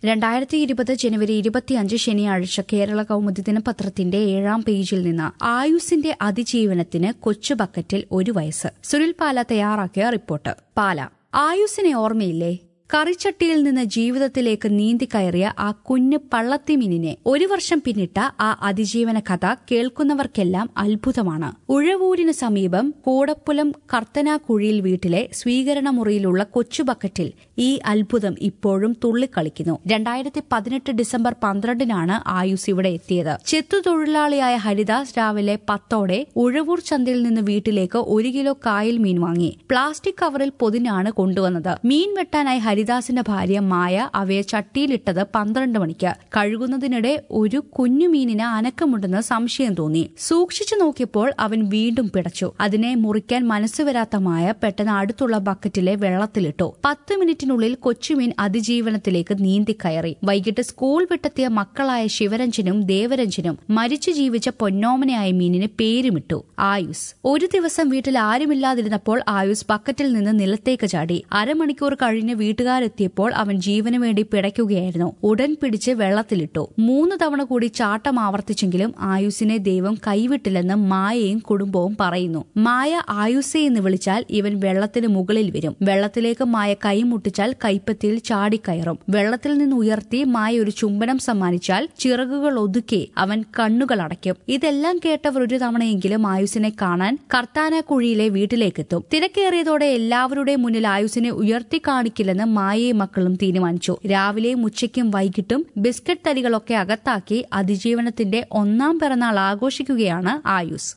രണ്ടായിരത്തി ഇരുപത് ജനുവരി ഇരുപത്തിയഞ്ച് ശനിയാഴ്ച കേരള കൗമുദി ദിനപത്രത്തിന്റെ ഏഴാം പേജിൽ നിന്ന് ആയുസിന്റെ അതിജീവനത്തിന് കൊച്ചു ബക്കറ്റിൽ ഒരു വയസ്സ് സുനിൽ പാല തയ്യാറാക്കിയ റിപ്പോർട്ട് പാല ആയുസിനെ ഓർമ്മയില്ലേ കറിച്ചട്ടിയിൽ നിന്ന് ജീവിതത്തിലേക്ക് നീന്തി കയറിയ ആ കുഞ്ഞു പള്ളത്തിമീനിനെ ഒരു വർഷം പിന്നിട്ട ആ അതിജീവന കഥ കേൾക്കുന്നവർക്കെല്ലാം അത്ഭുതമാണ് ഉഴവൂരിന് സമീപം കൂടപ്പുലം കർത്തനാക്കുഴിയിൽ വീട്ടിലെ സ്വീകരണ മുറിയിലുള്ള കൊച്ചു ബക്കറ്റിൽ ഈ അത്ഭുതം ഇപ്പോഴും തുള്ളിക്കളിക്കുന്നു രണ്ടായിരത്തി പതിനെട്ട് ഡിസംബർ പന്ത്രണ്ടിനാണ് ആയുസ് ഇവിടെ എത്തിയത് ചെത്തുതൊഴിലാളിയായ ഹരിദാസ് രാവിലെ പത്തോടെ ഉഴവൂർ ചന്തയിൽ നിന്ന് വീട്ടിലേക്ക് ഒരു കിലോ കായൽ മീൻ വാങ്ങി പ്ലാസ്റ്റിക് കവറിൽ പൊതിനാണ് കൊണ്ടുവന്നത് മീൻ വെട്ടാനായി ഹരിദാസിന്റെ ഭാര്യ മായ അവയെ ചട്ടിയിലിട്ടത് പന്ത്രണ്ട് മണിക്ക് കഴുകുന്നതിനിടെ ഒരു കുഞ്ഞു മീനിന് അനക്കമുണ്ടെന്ന് സംശയം തോന്നി സൂക്ഷിച്ചു നോക്കിയപ്പോൾ അവൻ വീണ്ടും പിടച്ചു അതിനെ മുറിക്കാൻ മനസ്സ് വരാത്ത മായ പെട്ടെന്ന് അടുത്തുള്ള ബക്കറ്റിലെ വെള്ളത്തിലിട്ടു പത്ത് മിനിറ്റിനുള്ളിൽ കൊച്ചുമീൻ അതിജീവനത്തിലേക്ക് നീന്തിക്കയറി വൈകിട്ട് സ്കൂൾ വിട്ടെത്തിയ മക്കളായ ശിവരഞ്ജനും ദേവരഞ്ജനും മരിച്ചു ജീവിച്ച പൊന്നോമനയായ മീനിന് പേരുമിട്ടു ആയുസ് ഒരു ദിവസം വീട്ടിൽ ആരുമില്ലാതിരുന്നപ്പോൾ ആയുസ് ബക്കറ്റിൽ നിന്ന് നിലത്തേക്ക് ചാടി അരമണിക്കൂർ കഴിഞ്ഞ് വീട്ടുകാരെത്തിയപ്പോൾ അവൻ ജീവന് വേണ്ടി പിടയ്ക്കുകയായിരുന്നു ഉടൻ പിടിച്ച് വെള്ളത്തിലിട്ടു മൂന്ന് തവണ കൂടി ചാട്ടം ആവർത്തിച്ചെങ്കിലും ആയുസിനെ ദൈവം കൈവിട്ടില്ലെന്ന് മായയും കുടുംബവും പറയുന്നു മായ ആയുസെ എന്ന് വിളിച്ചാൽ ഇവൻ വെള്ളത്തിന് മുകളിൽ വരും വെള്ളത്തിലേക്ക് മായ കൈമുട്ടിച്ചാൽ കൈപ്പത്തിയിൽ ചാടിക്കയറും വെള്ളത്തിൽ നിന്ന് ഉയർത്തി മായ ഒരു ചുംബനം സമ്മാനിച്ചാൽ ചിറകുകൾ ഒതുക്കി അവൻ കണ്ണുകൾ അടയ്ക്കും ഇതെല്ലാം കേട്ടവർ ഒരു തവണയെങ്കിലും ആയുസിനെ കാണാൻ കർത്താനക്കുഴിയിലെ വീട്ടിലേക്കെത്തും തിരക്കേറിയതോടെ എല്ലാവരുടെയും മുന്നിൽ ആയുസിനെ ഉയർത്തി കാണിക്കില്ലെന്ന് മായയും മക്കളും തീരുമാനിച്ചു രാവിലെയും ഉച്ചയ്ക്കും വൈകിട്ടും ബിസ്ക്കറ്റ് തരികളൊക്കെ അകത്താക്കി അതിജീവനത്തിന്റെ ഒന്നാം പിറന്നാൾ ആഘോഷിക്കുകയാണ് ആയുസ്